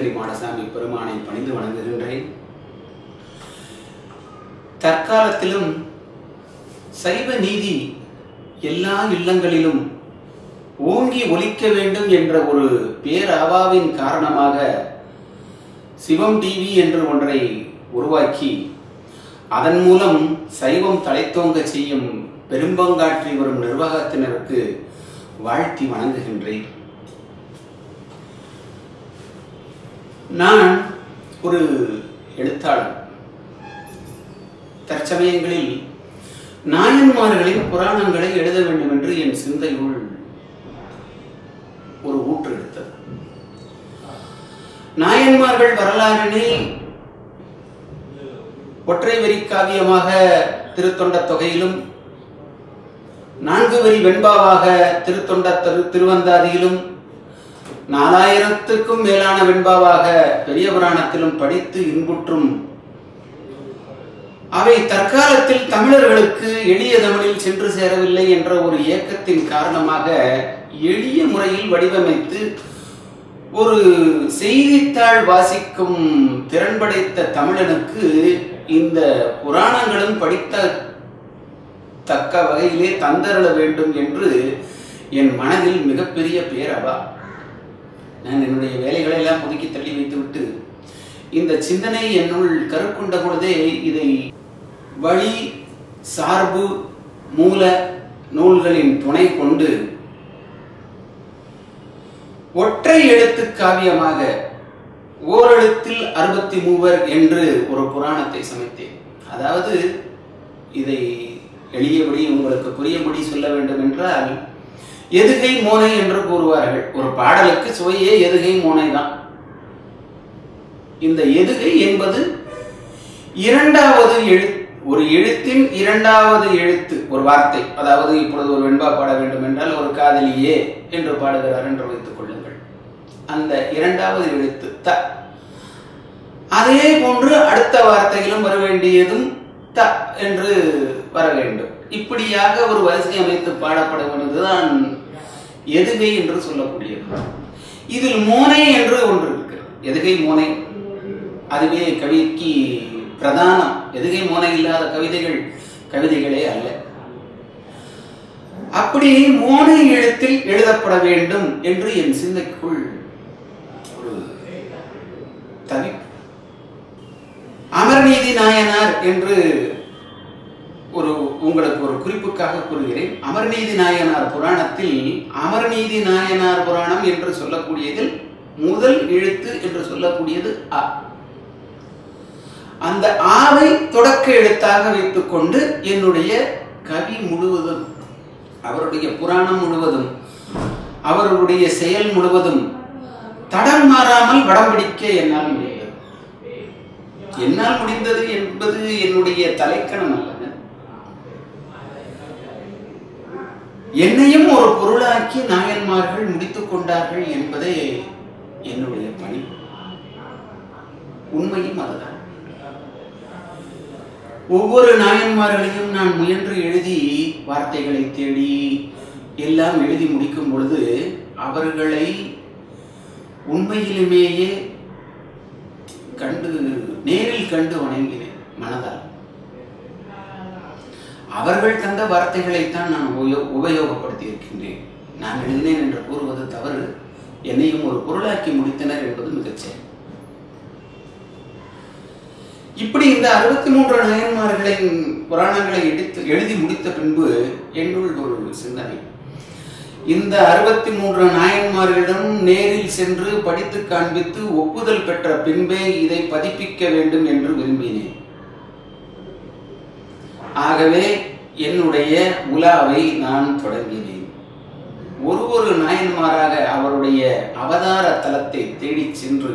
திருத்தணி மாடசாமி பெருமானை பணிந்து வணங்குகின்றேன் தற்காலத்திலும் சைவ நீதி எல்லா இல்லங்களிலும் ஓங்கி ஒலிக்க வேண்டும் என்ற ஒரு பேராவாவின் காரணமாக சிவம் டிவி என்று ஒன்றை உருவாக்கி அதன் மூலம் சைவம் தலைத்தோங்க செய்யும் பெரும்பங்காற்றி வரும் நிர்வாகத்தினருக்கு வாழ்த்தி வணங்குகின்றேன் நான் ஒரு எழுத்தாளர் தற்சமயங்களில் நாயன்மார்களின் புராணங்களை எழுத வேண்டும் என்று என் சிந்தையுள் ஒரு ஊற்று எடுத்தது நாயன்மார்கள் வரலாறினை ஒற்றை வரி காவியமாக திருத்தொண்ட தொகையிலும் நான்கு வரி வெண்பாவாக திருத்தொண்ட திரு திருவந்தாதியிலும் நாலாயிரத்துக்கும் மேலான வெண்பாவாக பெரிய புராணத்திலும் படித்து இன்புற்றும் அவை தற்காலத்தில் தமிழர்களுக்கு எளிய தமிழில் சென்று சேரவில்லை என்ற ஒரு இயக்கத்தின் காரணமாக எளிய முறையில் வடிவமைத்து ஒரு செய்தித்தாள் வாசிக்கும் திறன் படைத்த தமிழனுக்கு இந்த புராணங்களும் படித்த தக்க வகையிலே தந்தருள வேண்டும் என்று என் மனதில் மிகப்பெரிய பேரவா நான் என்னுடைய வேலைகளை எல்லாம் ஒதுக்கி தள்ளி வைத்துவிட்டு இந்த சிந்தனை என்னுள் கருக்கொண்ட பொழுதே இதை வழி சார்பு மூல நூல்களின் துணை கொண்டு ஒற்றை எழுத்து காவியமாக ஓரெழுத்தில் அறுபத்தி மூவர் என்று ஒரு புராணத்தை சமைத்தேன் அதாவது இதை எளியபடி உங்களுக்கு புரியும்படி சொல்ல வேண்டும் என்றால் எதுகை மோனை என்று கூறுவார்கள் ஒரு பாடலுக்கு சுவையே எதுகை மோனை தான் இந்த எதுகை என்பது இரண்டாவது எழு ஒரு எழுத்தின் இரண்டாவது எழுத்து ஒரு வார்த்தை அதாவது இப்பொழுது ஒரு வெண்பா பாட வேண்டும் என்றால் ஒரு காதலியே என்று பாடுகிறார் என்று வைத்துக் கொள்ளுங்கள் அந்த இரண்டாவது எழுத்து த அதே போன்று அடுத்த வார்த்தையிலும் வர வேண்டியதும் த என்று வர வேண்டும் இப்படியாக ஒரு வரிசை அமைத்து பாடப்பட வேண்டியதுதான் எதுகை என்று சொல்லக்கூடியது இதில் மோனை என்று ஒன்று இருக்கு எதுகை மோனை அதுவே கவிக்கு பிரதானம் எதுகை மோனை இல்லாத கவிதைகள் கவிதைகளே அல்ல அப்படி மோனை எழுத்தில் எழுதப்பட வேண்டும் என்று என் சிந்தைக்குள் ஒரு தவிப்பு அமர்நீதி நாயனார் என்று ஒரு உங்களுக்கு ஒரு குறிப்புக்காக கூறுகிறேன் அமர்நீதி நாயனார் புராணத்தில் அமர்நீதி நாயனார் புராணம் என்று சொல்லக்கூடியதில் முதல் எழுத்து என்று சொல்லக்கூடியது அ அந்த ஆவை தொடக்க எழுத்தாக வைத்துக்கொண்டு என்னுடைய கவி முழுவதும் அவருடைய புராணம் முழுவதும் அவர்களுடைய செயல் முழுவதும் தடம் மாறாமல் வடம் பிடிக்க என்னால் முடிந்தது என்னால் முடிந்தது என்பது என்னுடைய தலைக்கணம் அல்ல என்னையும் ஒரு பொருளாக்கி நாயன்மார்கள் முடித்துக் கொண்டார்கள் என்பதே என்னுடைய பணி உண்மையும் அதுதான் ஒவ்வொரு நாயன்மார்களையும் நான் முயன்று எழுதி வார்த்தைகளை தேடி எல்லாம் எழுதி முடிக்கும் பொழுது அவர்களை உண்மையிலுமேயே கண்டு நேரில் கண்டு வணங்கினேன் மனதால் அவர்கள் தந்த வார்த்தைகளைத்தான் நான் உபயோ- உபயோகப்படுத்தி இருக்கின்றேன் நான் எழுதினேன் என்று கூறுவது தவறு என்னையும் ஒரு பொருளாக்கி முடித்தனர் என்பது மிகச்சரி இப்படி இந்த அறுபத்தி மூன்று நாயன்மார்களின் புராணங்களை எடுத்து எழுதி முடித்த பின்பு என்னுள் ஒரு சிந்தனை இந்த அறுபத்தி மூன்று நாயன்மார்களிடம் நேரில் சென்று படித்து காண்பித்து ஒப்புதல் பெற்ற பின்பே இதை பதிப்பிக்க வேண்டும் என்று விரும்பினேன் ஆகவே என்னுடைய உலாவை நான் தொடங்கினேன் ஒரு ஒரு நாயன்மாராக அவருடைய அவதார தலத்தை தேடிச் சென்று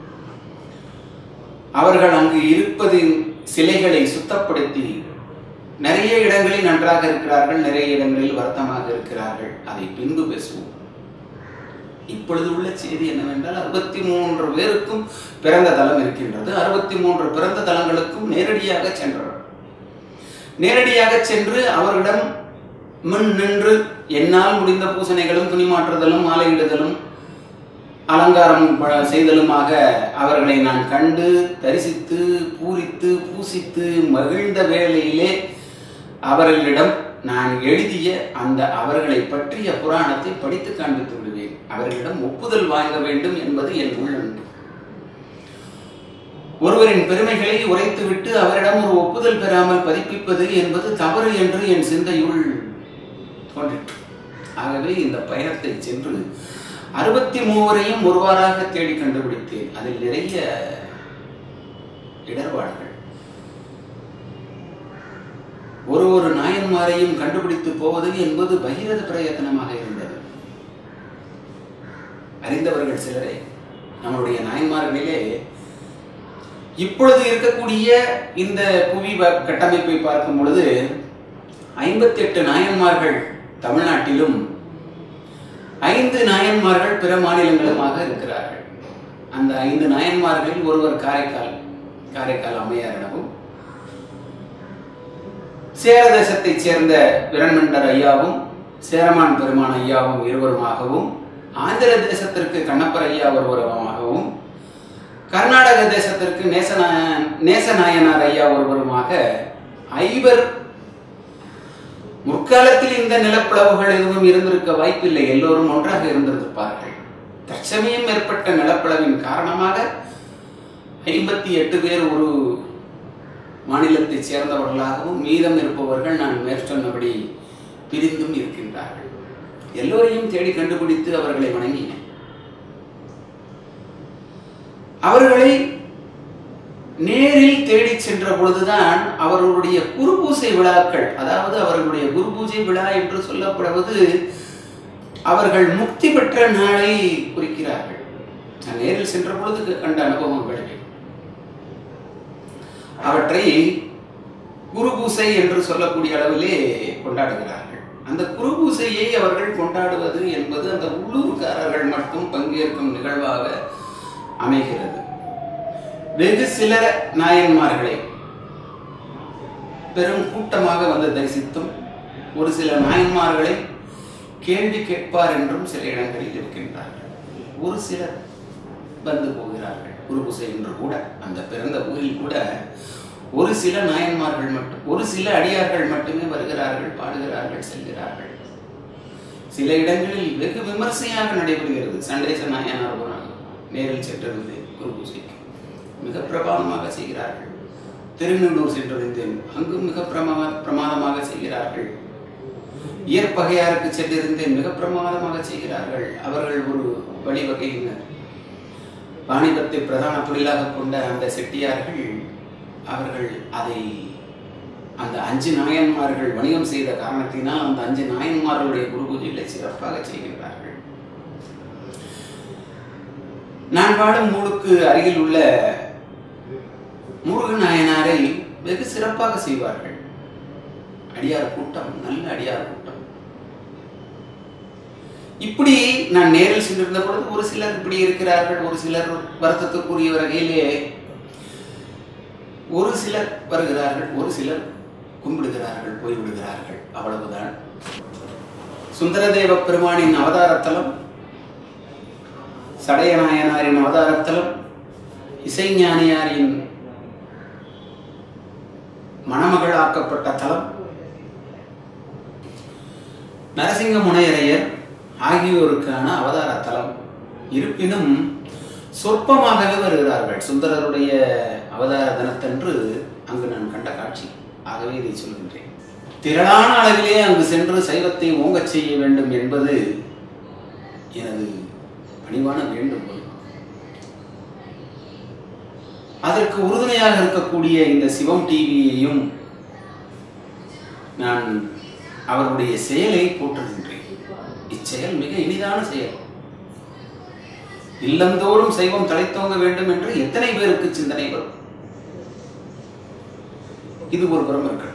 அவர்கள் அங்கு இருப்பதின் சிலைகளை சுத்தப்படுத்தி நிறைய இடங்களில் நன்றாக இருக்கிறார்கள் நிறைய இடங்களில் வருத்தமாக இருக்கிறார்கள் அதை பின்பு பேசுவோம் இப்பொழுது உள்ள செய்தி என்னவென்றால் அறுபத்தி மூன்று பேருக்கும் பிறந்த தலம் இருக்கின்றது அறுபத்தி மூன்று பிறந்த தலங்களுக்கும் நேரடியாக சென்றனர் நேரடியாக சென்று அவரிடம் முன் நின்று என்னால் முடிந்த பூசணைகளும் துணிமாற்றுதலும் மாலையிடுதலும் அலங்காரம் ப- செய்தலுமாக அவர்களை நான் கண்டு தரிசித்து பூரித்து பூசித்து மகிழ்ந்த வேளையிலே அவர்களிடம் நான் எழுதிய அந்த அவர்களை பற்றிய புராணத்தை படித்து காண்பித்து விடுவேன் அவர்களிடம் ஒப்புதல் வாங்க வேண்டும் என்பது என் உள்ளன்பு ஒருவரின் பெருமைகளை உரைத்துவிட்டு அவரிடம் ஒரு ஒப்புதல் பெறாமல் பதிப்பிப்பது என்பது தவறு என்று என் சிந்தையுள் தோன்றிற்று ஆகவே இந்த பயணத்தை சென்று அறுபத்தி மூவரையும் ஒருவாறாக தேடி கண்டுபிடித்தேன் அதில் நிறைய இடர்பாடுகள் ஒரு ஒரு நாயன்மாரையும் கண்டுபிடித்து போவது என்பது பகிரத பிரயத்தனமாக இருந்தது அறிந்தவர்கள் சிலரே நம்முடைய நாயன்மார்களிலே இப்பொழுது இருக்கக்கூடிய இந்த புவி வ- கட்டமைப்பை பார்க்கும் பொழுது ஐம்பத்தி எட்டு நாயன்மார்கள் தமிழ்நாட்டிலும் ஐந்து நாயன்மார்கள் பிற மாநிலங்களுமாக இருக்கிறார்கள் அந்த ஐந்து நாயன்மார்களில் ஒருவர் காரைக்கால் காரைக்கால் அம்மையார் எனவும் சேர தேசத்தைச் சேர்ந்த விரண்மண்டர் ஐயாவும் சேரமான் பெருமான் ஐயாவும் இருவருமாகவும் ஆந்திர தேசத்திற்கு கண்ணப்பர் ஐயா ஒருவருமாகவும் கர்நாடக தேசத்திற்கு நேசநா நேசநாயனார் ஐயா ஒருவருமாக ஐவர் முற்காலத்தில் இந்த நிலப்பிளவுகள் எதுவும் இருந்திருக்க வாய்ப்பில்லை எல்லோரும் ஒன்றாக இருந்திருப்பார்கள் தற்சமயம் ஏற்பட்ட நிலப்பிளவின் காரணமாக ஐம்பத்தி எட்டு பேர் ஒரு மாநிலத்தைச் சேர்ந்தவர்களாகவும் மீதம் இருப்பவர்கள் நான் மேற்சொன்னபடி பிரிந்தும் இருக்கின்றார்கள் எல்லோரையும் தேடி கண்டுபிடித்து அவர்களை வணங்கினேன் அவர்களை நேரில் தேடிச் சென்ற பொழுதுதான் அவர்களுடைய குருபூசை விழாக்கள் அதாவது அவர்களுடைய குருபூஜை விழா என்று சொல்லப்படுவது அவர்கள் முக்தி பெற்ற நாளை குறிக்கிறார்கள் நான் நேரில் சென்ற பொழுது கண்ட அனுபவங்கள் இவை. அவற்றை குருபூசை என்று சொல்லக்கூடிய அளவிலே கொண்டாடுகிறார்கள் அந்த குருபூசையை அவர்கள் கொண்டாடுவது என்பது அந்த உள்ளூர்காரர்கள் மட்டும் பங்கேற்கும் நிகழ்வாக அமைகிறது வெகு சில நாயன்மார்களை பெரும் கூட்டமாக வந்து தரிசித்தும் ஒரு சில நாயன்மார்களை கேள்வி கேட்பார் என்றும் சில இடங்களில் இருக்கின்றார்கள் ஒரு சிலர் வந்து போகிறார்கள் குருபூசை என்று கூட அந்த பிறந்த ஊரில் கூட ஒரு சில நாயன்மார்கள் மட்டும் ஒரு சில அடியார்கள் மட்டுமே வருகிறார்கள் பாடுகிறார்கள் செல்கிறார்கள் சில இடங்களில் வெகு விமர்சையாக நடைபெறுகிறது சண்டேச நாயனார் ஒரு நாள் நேரில் சென்றிருந்து குருபூசைக்கு மிக பிரபாதமாக செய்கிறார்கள் திருநெல்லூர் சென்றிருந்தேன் அங்கும் மிக பிரமா பிரமாதமாக செய்கிறார்கள் இயற்பகையாருக்கு சென்றிருந்தேன் மிக பிரமாதமாக செய்கிறார்கள் அவர்கள் ஒரு வழிவகையினர் வாணிபத்தை பிரதான தொழிலாக கொண்ட அந்த செட்டியார்கள் அவர்கள் அதை அந்த அஞ்சு நாயன்மார்கள் வணிகம் செய்த காரணத்தினால் அந்த அஞ்சு நாயன்மார்களுடைய குரு பூஜைகளை சிறப்பாக செய்கின்றார்கள் நான் வாழும் ஊருக்கு அருகில் உள்ள முருகன் நாயனாரை வெகு சிறப்பாக செய்வார்கள் அடியார் கூட்டம் நல்ல அடியார் கூட்டம் இப்படி நான் நேரில் சென்றிருந்த பொழுது ஒரு சிலர் இப்படி இருக்கிறார்கள் ஒரு சிலர் வருத்தத்துக்குரிய வகையிலே ஒரு சிலர் வருகிறார்கள் ஒரு சிலர் கும்பிடுகிறார்கள் போய்விடுகிறார்கள் அவ்வளவுதான் சுந்தரதேவ பெருமானின் அவதாரத்தலம் சடையநாயனாரின் அவதாரத்தலம் இசைஞானியாரின் மணமகள் ஆக்கப்பட்ட தலம் நரசிங்க முனையரையர் ஆகியோருக்கான அவதார தலம் இருப்பினும் சொற்பமாகவே வருகிறார்கள் சுந்தரருடைய அவதார தினத்தன்று அங்கு நான் கண்ட காட்சி ஆகவே இதை சொல்கின்றேன் திரளான அளவிலே அங்கு சென்று சைவத்தை ஓங்கச் செய்ய வேண்டும் என்பது எனது பணிவான வேண்டுகோள் அதற்கு உறுதுணையாக இருக்கக்கூடிய இந்த சிவம் டிவியையும் நான் அவருடைய செயலை போற்றுகின்றேன் இச்செயல் மிக இனிதான செயல் இல்லந்தோறும் சைவம் தலைத்தோங்க வேண்டும் என்று எத்தனை பேருக்கு சிந்தனை வரும் இது ஒரு புறம் இருக்கட்டும்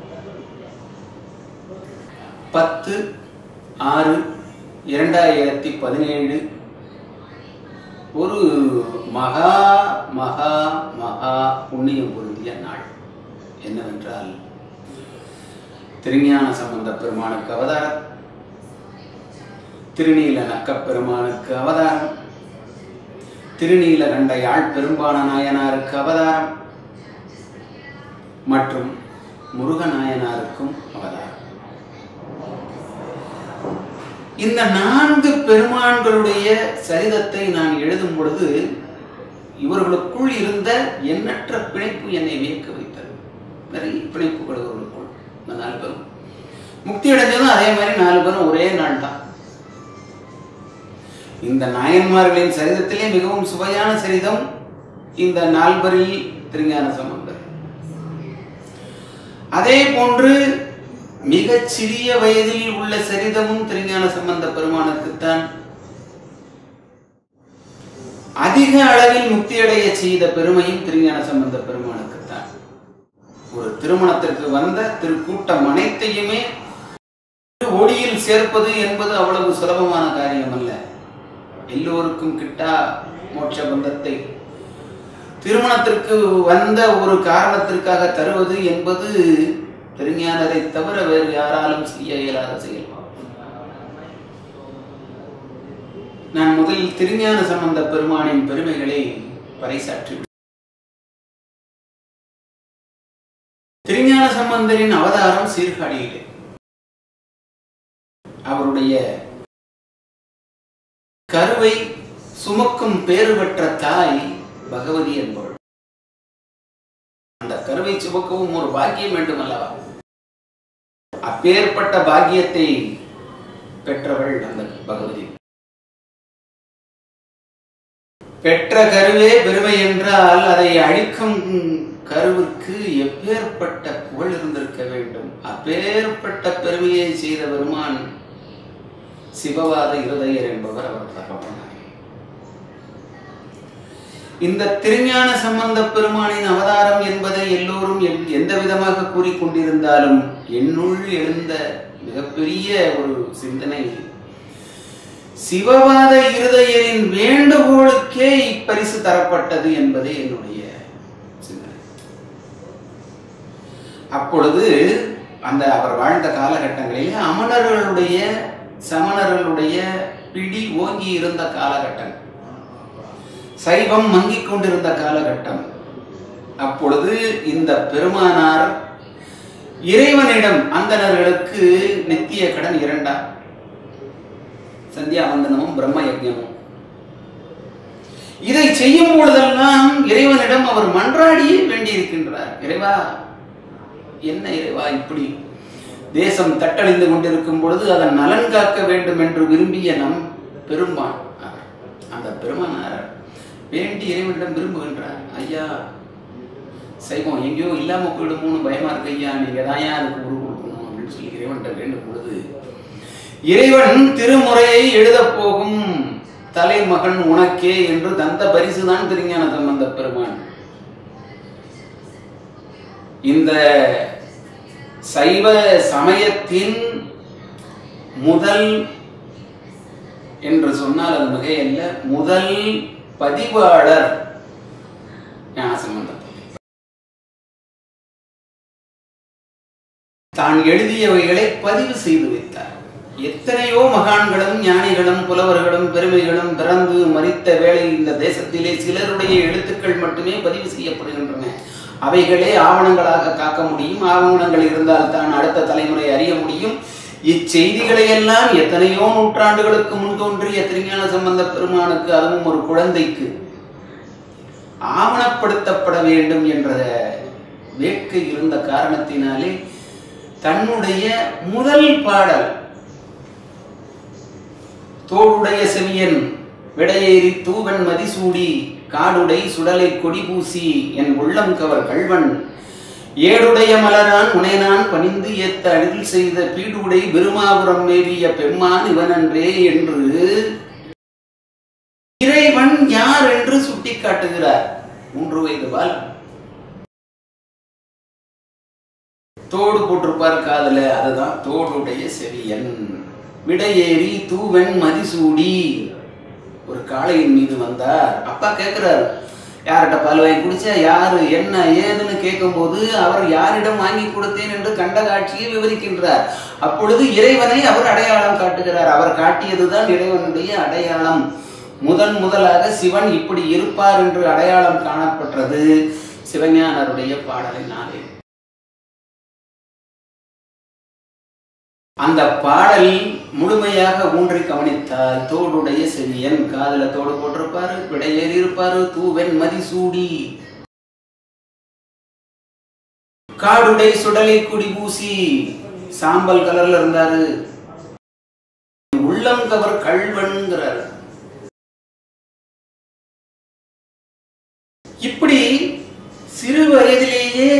பத்து ஆறு இரண்டாயிரத்தி பதினேழு ஒரு மகா மகா மகா புண்ணியம் பொருந்திய நாள் என்னவென்றால் திருஞான சம்பந்த பெருமானுக்கு அவதாரம் திருநீல நக்கப் பெருமானுக்கு அவதாரம் திருநீலகண்ட யாழ் பெரும்பான நாயனாருக்கு அவதாரம் மற்றும் முருகநாயனாருக்கும் அவதாரம் இந்த நான்கு பெருமான்களுடைய சரிதத்தை நான் எழுதும் பொழுது இவர்களுக்குள் இருந்த எண்ணற்ற பிணைப்பு என்னை வியக்க வைத்தது நிறைய பிணைப்புகள் இவர்களுக்குள் இந்த நாலு பேரும் முக்தி அடைஞ்சதும் அதே மாதிரி நாலு பேரும் ஒரே நாள் தான் இந்த நாயன்மார்களின் சரிதத்திலே மிகவும் சுவையான சரிதம் இந்த நால்வரில் திருஞான சம்பந்தர் அதே போன்று மிகச் சிறிய வயதில் உள்ள சரிதமும் திருஞான சம்பந்த பெருமானுக்குத்தான் அதிக அளவில் முக்தியடைய செய்த பெருமையும் திருஞான சம்பந்த பெருமானுக்குத்தான் ஒரு திருமணத்திற்கு வந்த திருக்கூட்டம் அனைத்தையுமே ஒளியில் சேர்ப்பது என்பது அவ்வளவு சுலபமான காரியம் அல்ல எல்லோருக்கும் கிட்டா மோட்ச பந்தத்தை திருமணத்திற்கு வந்த ஒரு காரணத்திற்காக தருவது என்பது திருஞானரை தவிர வேறு யாராலும் செய்ய இயலாத செயல் நான் முதலில் திருஞான சம்பந்த பெருமானின் பெருமைகளை பறைசாற்றி திருஞான சம்பந்தரின் அவதாரம் சீர்காழியிலே அவருடைய கருவை சுமக்கும் பேறு பெற்ற தாய் பகவதி என்பவள் அந்த கருவை சுமக்கவும் ஒரு பாக்கியம் வேண்டும் அல்லவா அப்பேற்பட்ட பாக்கியத்தை பெற்றவள் அந்த பகவதி பெற்ற கருவே பெருமை என்றால் அதை அழிக்கும் கருவுக்கு எப்பேற்பட்ட புகழ் இருந்திருக்க வேண்டும் அப்பேற்பட்ட பெருமையை செய்த பெருமான் சிவவாத இருதயர் என்பவர் அவர் தகவனார் இந்த திருஞான சம்பந்த பெருமானின் அவதாரம் என்பதை எல்லோரும் எல்- எந்த விதமாக கூறிக்கொண்டிருந்தாலும் என்னுள் எழுந்த மிகப்பெரிய ஒரு சிந்தனை சிவவாத இருதயரின் வேண்டுகோளுக்கே இப்பரிசு தரப்பட்டது என்பதே என்னுடைய சிந்தனை அப்பொழுது அந்த அவர் வாழ்ந்த காலகட்டங்களில் அமணர்களுடைய சமணர்களுடைய பிடி ஓங்கி இருந்த காலகட்டம் சைவம் மங்கிக் கொண்டிருந்த காலகட்டம் அப்பொழுது இந்த பெருமானார் இறைவனிடம் அந்தணர்களுக்கு நித்திய கடன் இரண்டா சந்தியாவந்தனமும் பிரம்ம யஜ்ஞமும் இதை செய்யும் பொழுதெல்லாம் இறைவனிடம் அவர் மன்றாடியே வேண்டியிருக்கின்றார் இறைவா என்ன இறைவா இப்படி தேசம் தட்டழிந்து கொண்டிருக்கும் பொழுது அதன் நலன் காக்க வேண்டும் என்று விரும்பிய நம் பெருமான் அவர். அந்த பெருமானார் வேண்டி இறைவனிடம் விரும்புகின்றார் ஐயா சைவம் எங்கேயோ இல்லாம போயிடுமோன்னு பயமா இருக்கு ஐயா நீங்க தான் அதுக்கு உரு கொடுக்கணும் அப்படின்னு சொல்லி இறைவன்கிட்ட வேண்டும் பொழுது இறைவன் திருமுறையை எழுதப் போகும் தலைமகன் உனக்கே என்று தந்த பரிசுதான் திருஞான சம்பந்த பெருமான் இந்த சைவ சமயத்தின் முதல் என்று சொன்னால் அது மிகையல்ல முதல் பதிவாளர் ஞானசம்பந்தர் தான் எழுதியவைகளை பதிவு செய்து வைத்தார் எத்தனையோ மகான்களும் ஞானிகளும் புலவர்களும் பெருமைகளும் பிறந்து மறித்த வேளை இந்த தேசத்திலே சிலருடைய எழுத்துக்கள் மட்டுமே பதிவு செய்யப்படுகின்றன அவைகளே ஆவணங்களாக காக்க முடியும் ஆவணங்கள் இருந்தால் தான் அடுத்த தலைமுறை அறிய முடியும் இச்செய்திகளை எல்லாம் எத்தனையோ நூற்றாண்டுகளுக்கு முன் தோன்றிய திருஞான சம்பந்த பெருமானுக்கு அதுவும் ஒரு குழந்தைக்கு ஆவணப்படுத்தப்பட வேண்டும் என்ற வேட்கை இருந்த காரணத்தினாலே தன்னுடைய முதல் பாடல் தோளுடைய செவியன் விடையேறி தூவன் மதிசூடி காடுடை சுடலை கொடி பூசி என் உள்ளம் கவர் கள்வன் ஏடுடைய மலரான் உனைனான் பணிந்து ஏத்த அழில் செய்த பீடுடை பெருமாபுரம் மேவிய பெம்மான் இவனன்றே என்று இறைவன் யார் என்று சுட்டிக்காட்டுகிறார் மூன்று வயது பால் தோடு போட்டிருப்பார் காதுல அதுதான் தோடுடைய செவியன் விடையேறி தூவன் மதிசூடி ஒரு காளையின் மீது வந்தார் அப்பா கேட்கிறாரு யார்கிட்ட பால் வாங்கி குடிச்சா யாரு என்ன ஏதுன்னு கேட்கும்போது அவர் யாரிடம் வாங்கி கொடுத்தேன் என்று கண்ட காட்சியை விவரிக்கின்றார் அப்பொழுது இறைவனை அவர் அடையாளம் காட்டுகிறார் அவர் காட்டியதுதான் இறைவனுடைய அடையாளம் முதன் முதலாக சிவன் இப்படி இருப்பார் என்று அடையாளம் காணப்பட்டது சிவஞானருடைய பாடலினாலே அந்த பாடல் முழுமையாக ஊன்றி கவனித்தால் தோடுடைய செவியன் காதல தோடு போட்டிருப்பாரு விடையேறி இருப்பாரு தூவென் மதிசூடி காடுடை சுடலை குடி பூசி சாம்பல் கலர்ல இருந்தாரு உள்ளம் கவர் கல்வன்கிறார் இப்படி சிறு வயதிலேயே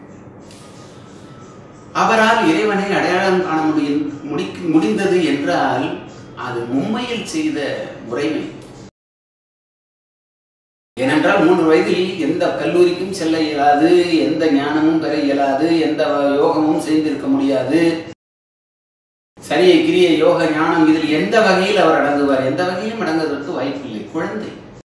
அவரால் இறைவனை அடையாளம் காண முடியும் முடிக்க- முடிந்தது என்றால் அது மும்மையில் செய்த முறைமை ஏனென்றால் மூன்று வயதில் எந்த கல்லூரிக்கும் செல்ல இயலாது எந்த ஞானமும் பெற இயலாது எந்த யோகமும் செய்திருக்க முடியாது சரியை கிரிய யோக ஞானம் இதில் எந்த வகையில் அவர் அடங்குவார் எந்த வகையிலும் அடங்குவதற்கு வாய்ப்பில்லை குழந்தை